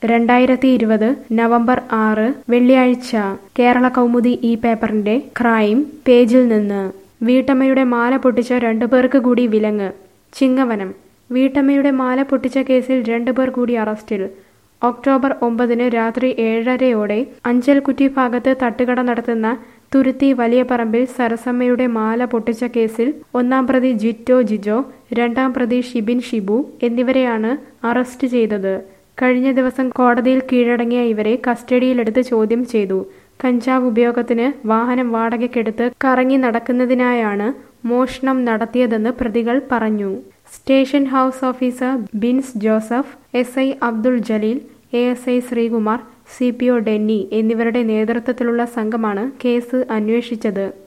രണ്ടായിരത്തി ഇരുപത് നവംബർ ആറ് വെള്ളിയാഴ്ച കേരള കൗമുദി ഈ പേപ്പറിന്റെ ക്രൈം പേജിൽ നിന്ന് വീട്ടമ്മയുടെ മാല പൊട്ടിച്ച രണ്ടുപേർക്ക് കൂടി വിലങ്ങ് ചിങ്ങവനം വീട്ടമ്മയുടെ മാല പൊട്ടിച്ച കേസിൽ രണ്ടുപേർ കൂടി അറസ്റ്റിൽ ഒക്ടോബർ ഒമ്പതിന് രാത്രി ഏഴരയോടെ അഞ്ചൽകുറ്റി ഭാഗത്ത് തട്ടുകട നടത്തുന്ന തുരുത്തി വലിയ പറമ്പിൽ സരസമ്മയുടെ മാല പൊട്ടിച്ച കേസിൽ ഒന്നാം പ്രതി ജിറ്റോ ജിജോ രണ്ടാം പ്രതി ഷിബിൻ ഷിബു എന്നിവരെയാണ് അറസ്റ്റ് ചെയ്തത് കഴിഞ്ഞ ദിവസം കോടതിയിൽ കീഴടങ്ങിയ ഇവരെ കസ്റ്റഡിയിലെടുത്ത് ചോദ്യം ചെയ്തു കഞ്ചാവ് ഉപയോഗത്തിന് വാഹനം വാടകയ്ക്കെടുത്ത് കറങ്ങി നടക്കുന്നതിനായാണ് മോഷണം നടത്തിയതെന്ന് പ്രതികൾ പറഞ്ഞു station house officer Bins Joseph S I Abdul Jaleel A S I Sreekumar C P O Denny എന്നിവരുടെ നേതൃത്വത്തിലുള്ള സംഘമാണ് കേസ് അന്വേഷിച്ചത്